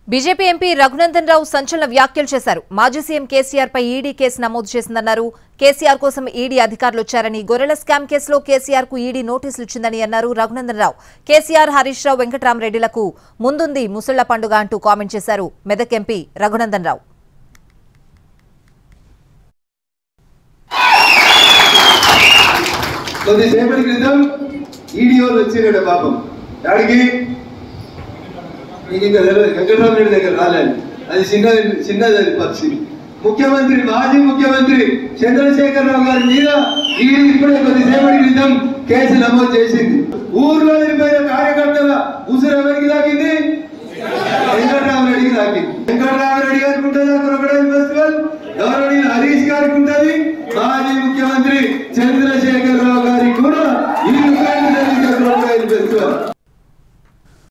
BJP MP Raghunandan రావు సంచలన వ్యాఖ్యలు చేశారు మాజీ సీఎం కేసీఆర్ పై ఈడీ కేసు నమోదు చేసిందన్నారు కేసీఆర్ కోసం ఈడీ అధికారులు వచ్చారని గొర్రెల స్కామ్ కేసులో కేసీఆర్ కు ఈడీ నోటీసులు ఇచ్చిందని అన్నారు రఘునందన్ రావు కేసీఆర్ హరీష్ రావు వెంకటరామరెడ్డిలకు ముందుంది ముసళ్ల పండుగ అంటూ కామెంట్ చేశారు మెదక్ ఎంపీ రఘునందన్ రావు కొద్దిసేపటి క్రితం ఈడియోలు వచ్చినాడు పాపం దాడికి నీకు ఇంకా తెలియదు వెంకటరామరెడ్డి దగ్గర రాలేదు అది చిన్న చిన్నది అది పక్షి ముఖ్యమంత్రి మాజీ ముఖ్యమంత్రి చంద్రశేఖరరావు గారి మీద ఈడీ ఇప్పుడే కొద్దిసేపటి క్రితం కేసు నమోదు చేసింది ఊర్లో వెళ్ళిపోయిన కార్యకర్తల ఉసురు ఎవరికి తాకింది వెంకటరామరెడ్డికి తాకింది